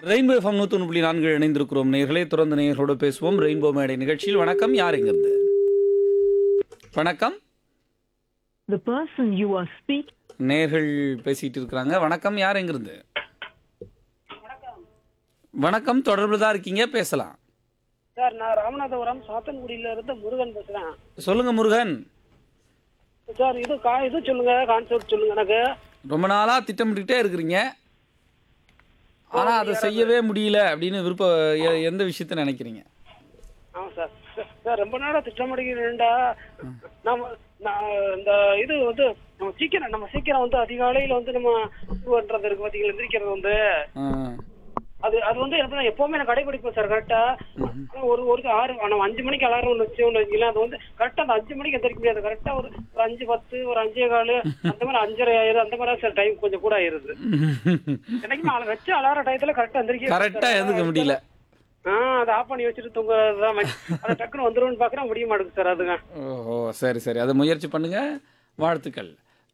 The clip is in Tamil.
ரெயின்போ எஃப்எம் நூற்றி புள்ளி நான்கு இணைந்திருக்கிறோம் நேர்களே தொடர்ந்து நேயர்களோடு பேசுவோம் ரெயின்போ மேடை நிகழ்ச்சியில் வணக்கம் யார் எங்கிருந்து வணக்கம் The person you are speaking நேர்கள் பேசிட்டு இருக்கிறாங்க வணக்கம் யார் எங்கிருந்து வணக்கம் தொடர்பு தான் இருக்கீங்க பேசலாம் சார் நான் ராமநாதபுரம் சாத்தன்குடியில இருந்து முருகன் பேசுறேன் சொல்லுங்க முருகன் சார் இது கா இது சொல்லுங்க கான்செப்ட் சொல்லுங்க எனக்கு ரொம்ப நாளா திட்டமிட்டுட்டே இருக்கிறீங்க ஆனா அதை செய்யவே முடியல அப்படின்னு விருப்ப எ- எந்த விஷயத்த நினைக்கிறீங்க ஆமா சார் சார், சார் ரொம்ப நாளா திட்டமிடுகிறேன்டா நம்ம நான் இந்த இது வந்து நம்ம சீக்கிரம் நம்ம சீக்கிரம் வந்து அதிகாலையில வந்து நம்ம இது பண்றது இருக்கு பாத்தீங்களா எந்திரிக்கிறது வந்து ஆ, அது அது வந்து எப்படின்னா எப்பவுமே நான் கடைபிடிப்பேன் சார் கரெக்டா ஒரு ஒரு ஆறு நம்ம அஞ்சு மணிக்கு அலாரம் ஒன்று வச்சோம்னு வச்சுக்கலாம் அது வந்து கரெக்டா அந்த அஞ்சு மணிக்கு எந்திரிக்க முடியாது கரெக்டா ஒரு ஒரு அஞ்சு பத்து ஒரு அஞ்சே காலு அந்த மாதிரி அஞ்சரை ஆயிரம் அந்த மாதிரி சார் டைம் கொஞ்சம் கூட ஆயிருது எனக்குமே அல- வச்ச அலாரம் டயத்துல கரெக்டா எந்திரிக்க கரெக்டா எதுக்க முடியல ஆ அதை ஆஃப் பண்ணி வச்சுட்டு தூங்குறதுதான் ம- அது டக்குன்னு வந்துரும்னு பாக்குறேன் முடிய மாட்டேங்குது சார் அதுங்க ஓஹோ சரி சரி அதை முயற்சி பண்ணுங்க வாழ்த்துக்கள்